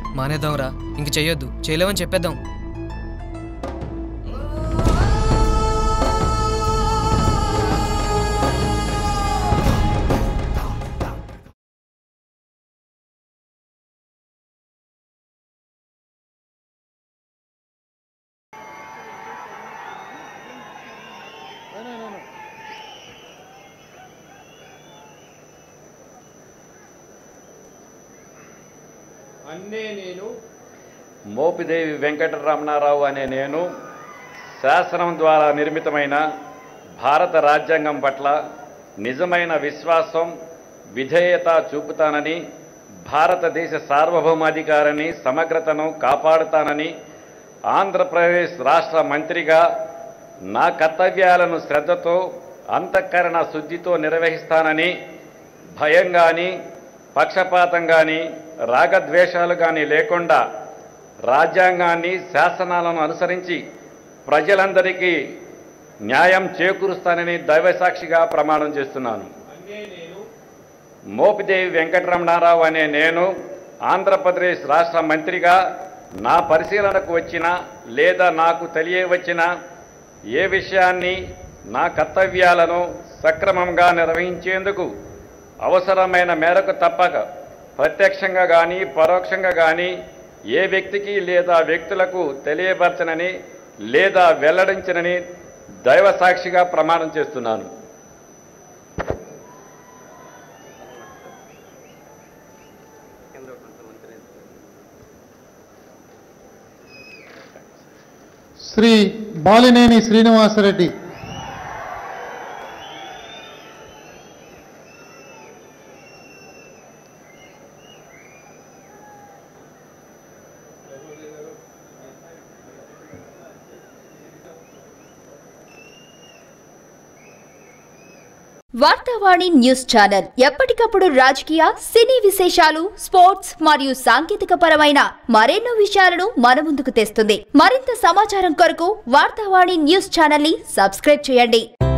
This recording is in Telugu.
మానేద్దాంరా ఇంక చెయ్యొద్దు చేయలేమని చెప్పేద్దాం అన్నే నేను మోపిదేవి వెంకటరమణారావు అనే నేను శాసనం ద్వారా నిర్మితమైన భారత రాజ్యాంగం పట్ల నిజమైన విశ్వాసం విధేయత చూపుతానని భారతదేశ సార్వభౌమాధికారాన్ని సమగ్రతను కాపాడుతానని ఆంధ్రప్రదేశ్ రాష్ట్ర మంత్రిగా నా కర్తవ్యాలను శ్రద్ధతో అంతఃకరణ శుద్ధితో నిర్వహిస్తానని భయం కానీ పక్షపాతం కానీ రాగద్వేషాలు కానీ లేకుండా రాజ్యాంగాన్ని శాసనాలను అనుసరించి ప్రజలందరికీ న్యాయం చేకూరుస్తానని దైవసాక్షిగా ప్రమాణం చేస్తున్నాను అన్నే నేను మోపిదేవి వెంకటరమణారావు అనే నేను ఆంధ్రప్రదేశ్ రాష్ట్ర మంత్రిగా నా పరిశీలనకు వచ్చిన లేదా నాకు తెలియవచ్చిన ఏ విషయాన్ని నా కర్తవ్యాలను సక్రమంగా నిర్వహించేందుకు అవసరమైన మేరకు తప్పక ప్రత్యక్షంగా కానీ పరోక్షంగా కానీ ఏ వ్యక్తికి లేదా వ్యక్తులకు తెలియపరచనని లేదా వెల్లడించనని దైవ సాక్షిగా ప్రమాణం చేస్తున్నాను శ్రీ బాలినేని శ్రీనివాసరెడ్డి వార్తావాణి న్యూస్ ఛానల్ ఎప్పటికప్పుడు రాజకీయ సినీ విశేషాలు స్పోర్ట్స్ మరియు సాంకేతిక పరమైన మరెన్నో విషయాలను మన ముందుకు తెస్తుంది మరింత సమాచారం కొరకు వార్తావాణి న్యూస్ ఛానల్ ని సబ్స్క్రైబ్ చేయండి